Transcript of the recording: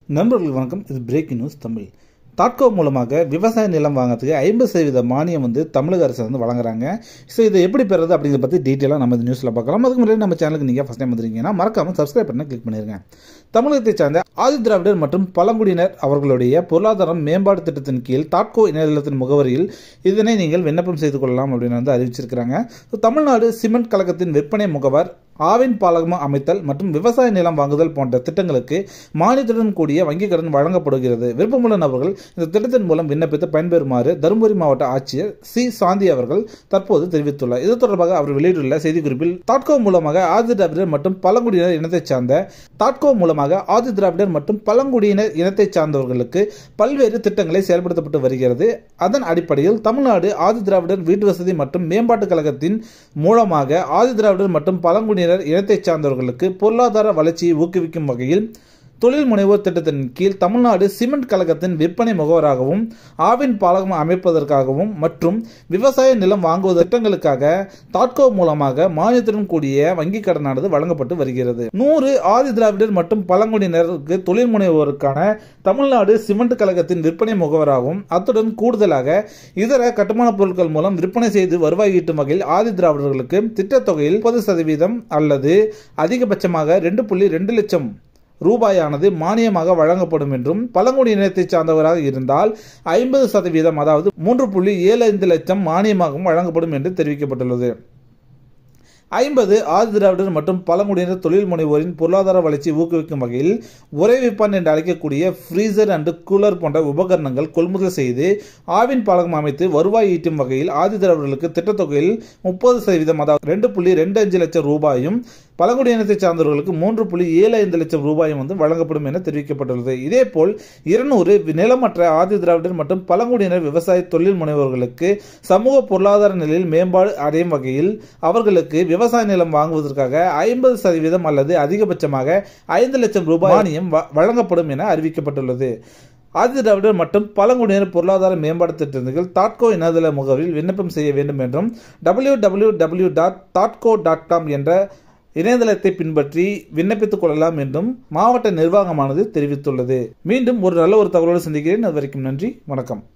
நண்பர்களுக்கு வணக்கம் இது பிரேக்கிங் நியூஸ் தமிழ் தாட்கோ மூலமாக விவசாய நிலம் வாங்குறதுக்கு ஐம்பது சதவீத மானியம் வந்து தமிழக அரசு வந்து வழங்குறாங்க ஸோ இதை எப்படி பெறுறது அப்படிங்கிறத பற்றி டீட்டெயிலாக நம்ம இந்த நியூஸில் பார்க்கலாம் அதுக்கு முன்னாடி நம்ம சேனலுக்கு நீங்கள் ஃபஸ்ட் டைம் வந்துருக்கீங்கன்னா மறக்காமல் சப்ஸ்கிரைப் பண்ண கிளிக் பண்ணிருங்க தமிழகத்தை சார்ந்த ஆதி திராவிடர் மற்றும் பழங்குடியினர் அவர்களுடைய பொருளாதாரம் மேம்பாடு திட்டத்தின் கீழ் தாட்கோ இணையதளத்தின் முகவரியில் இதனை நீங்கள் விண்ணப்பம் செய்து கொள்ளலாம் அப்படின்னு வந்து அறிவிச்சிருக்கிறாங்க ஸோ தமிழ்நாடு சிமெண்ட் கழகத்தின் விற்பனை முகவர் ஆவின் பாலகம் அமைத்தல் மற்றும் விவசாய நிலம் வாங்குதல் போன்ற திட்டங்களுக்கு மானியத்துடன் கூடிய வங்கிக் கடன் வழங்கப்படுகிறது விருப்பமுள்ள நபர்கள் இந்த திட்டத்தின் மூலம் விண்ணப்பித்து பயன்பெறுமாறு தருமபுரி மாவட்ட ஆட்சியர் சி சாந்தி அவர்கள் தற்போது தெரிவித்துள்ளார் இது தொடர்பாக அவர் வெளியிட்டுள்ள செய்திக்குறிப்பில் தாட்கோ மூலமாக ஆதி திராவிடர் மற்றும் பழங்குடியினர் இனத்தைச் சார்ந்த தாட்கோ மூலமாக ஆதி திராவிடர் மற்றும் பழங்குடியினர் இனத்தைச் சார்ந்தவர்களுக்கு பல்வேறு திட்டங்களை செயல்படுத்தப்பட்டு வருகிறது அதன் அடிப்படையில் தமிழ்நாடு ஆதி திராவிடர் வீட்டு வசதி மற்றும் மேம்பாட்டுக் கழகத்தின் மூலமாக ஆதி திராவிடர் மற்றும் பழங்குடியினர் இனத்தைச் சார்ந்தவர்களுக்கு பொருளாதார வளர்ச்சியை ஊக்குவிக்கும் வகையில் தொழில் முனைவோர் திட்டத்தின் கீழ் தமிழ்நாடு சிமெண்ட் கழகத்தின் விற்பனை முகவராகவும் ஆவின் பாலகம் அமைப்பதற்காகவும் மற்றும் விவசாய நிலம் வாங்குவது திட்டங்களுக்காக தாட்கோ மூலமாக மானியத்துடன் கூடிய வங்கிக் கடனானது வழங்கப்பட்டு வருகிறது நூறு ஆதி திராவிடர் மற்றும் பழங்குடியினருக்கு தொழில் முனைவோருக்கான தமிழ்நாடு சிமெண்ட் கழகத்தின் விற்பனை முகவராகவும் அத்துடன் கூடுதலாக இதர கட்டுமான பொருட்கள் மூலம் விற்பனை செய்து வருவாய் ஈட்டும் வகையில் ஆதி திராவிடர்களுக்கு திட்டத்தொகையில் முப்பது சதவீதம் அல்லது அதிகபட்சமாக ரெண்டு புள்ளி ரெண்டு லட்சம் ரூபாயானது மானியமாக வழங்கப்படும் என்றும் பழங்குடி இனத்தைச் சார்ந்தவராக இருந்தால் ஐம்பது சதவீதம் அதாவது மூன்று புள்ளி ஏழு ஐந்து லட்சம் மானியமாகவும் வழங்கப்படும் என்று தெரிவிக்கப்பட்டுள்ளது ஐம்பது ஆதி திராவிடர் மற்றும் பழங்குடியினர் தொழில் முனைவோரின் பொருளாதார வளர்ச்சியை ஊக்குவிக்கும் வகையில் உறைவிப்பான் என்று அழைக்கக்கூடிய ஃப்ரீசர் அண்டு கூலர் போன்ற உபகரணங்கள் கொள்முதல் செய்து ஆவின் பாலகம் அமைத்து வருவாய் ஈட்டும் வகையில் ஆதி திராவிடர்களுக்கு திட்டத்தொகையில் முப்பது சதவீதம் அதாவது ரெண்டு புள்ளி ரெண்டு அஞ்சு லட்சம் ரூபாயும் பழங்குடியினத்தை சார்ந்தவர்களுக்கு மூன்று புள்ளி ஏழு ஐந்து லட்சம் ரூபாயும் வந்து வழங்கப்படும் என தெரிவிக்கப்பட்டுள்ளது இதேபோல் இருநூறு நிலமற்ற ஆதி திராவிடர் மற்றும் பழங்குடியினர் விவசாய தொழில் முனைவோர்களுக்கு சமூக பொருளாதார நிலையில் மேம்பாடு அடையும் வகையில் அவர்களுக்கு விவசாய நிலம் வாங்குவதற்காக ஐம்பது சதவீதம் அல்லது அதிகபட்சமாக ஐந்து லட்சம் ரூபாய் மானியம் வழங்கப்படும் என அறிவிக்கப்பட்டுள்ளது ஆதி திராவிடர் மற்றும் பழங்குடியினர் பொருளாதார மேம்பாடு திட்டங்கள் தாட்கோ இணையதள முகவரில் விண்ணப்பம் செய்ய வேண்டும் என்றும் டபிள்யூ டபிள்யூ டபிள்யூ டாட் தாட்கோ டாட் காம் என்ற இணையதளத்தை பின்பற்றி விண்ணப்பித்துக் கொள்ளலாம் என்றும் மாவட்ட நிர்வாகமானது தெரிவித்துள்ளது மீண்டும் ஒரு நல்ல ஒரு தகவலோடு சந்திக்கிறேன் அது வரைக்கும் நன்றி வணக்கம்